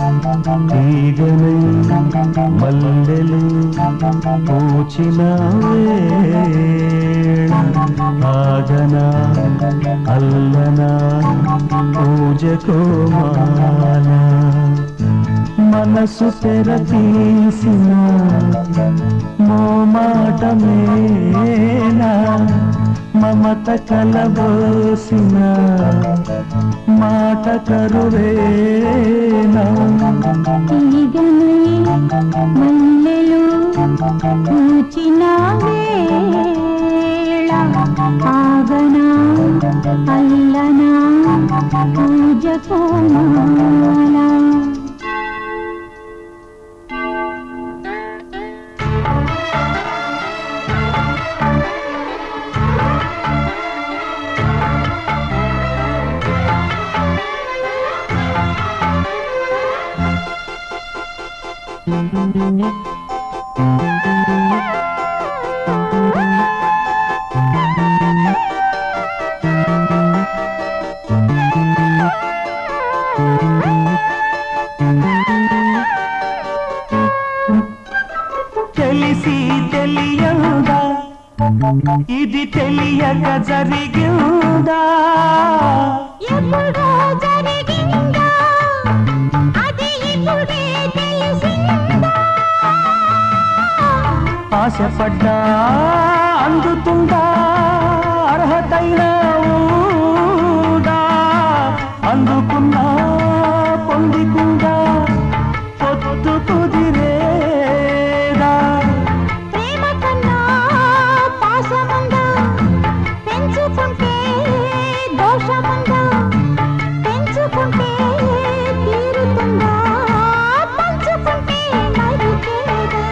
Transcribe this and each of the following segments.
తీగనై మల్లెలు పూచిన వేళ ఆగనా అల్లనా పూజకు మాల మనసు తెర తీసిన మోమాటమేనా మమత కలబోసిన మాట కరువేనా తీగనై మల్లెలు పూచిన వేళ ఆగనా అల్లనా పూజ కోమాల తెలిసి తెలియదా ఇది తెలియక జరిగిందా ఎప్పుడో జరిగిందా అది ఇప్పుడే తెలిసిందా ఆశపడ్డా అందుతుందా అర్హతైన ఊదా అందుకున్నా పొందికుందా పొత్తు కుదిరేదా ప్రేమ కన్నా పాశముందా పెంచుకుంటే దోషముందా పెంచుకుంటే తీరుతుందా పంచుకుంటే మరికేదా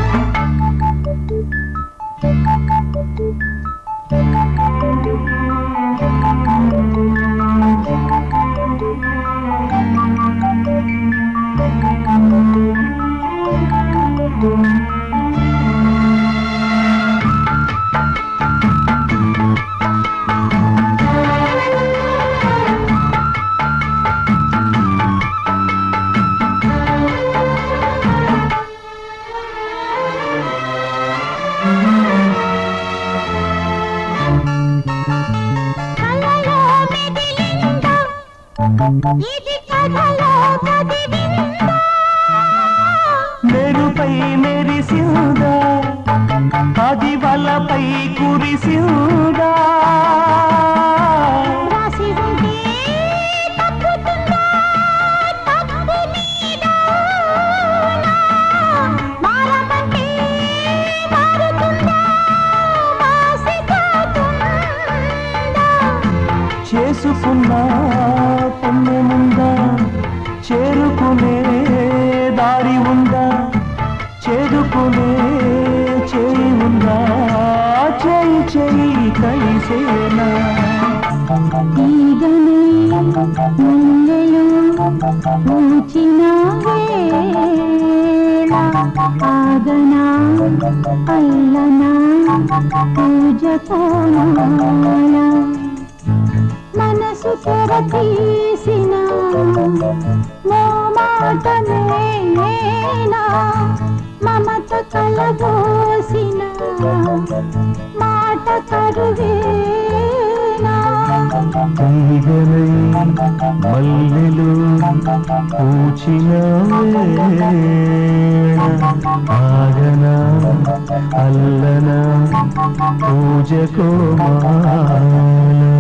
కలలో మెదిలిందా ఇది కథలో కదిలిందా మెరుపై మెరిసిందా అది వలపై కురిసిందా రాసి ఉంటే తప్పుతుందా తప్పు నీదా మారమంటే మారుతుందా మాసిపోతుందా చేసుకున్న పుణ్యముందా చేరుకునే దారి ఉందా చేరుకునే చేయి ఉందా చేయి చేయి కలిసేనా తీగనై మల్లెలు పూచిన వేళ ఆగనా అల్లనా పూజ కోమాల మనసు తెర తీసిన మోమాటమేనా మమత కలబోసిన మాట కరువేనా తీగనై మల్లెలు పూచిన వేళ ఆగనా అల్లనా పూజకు మాల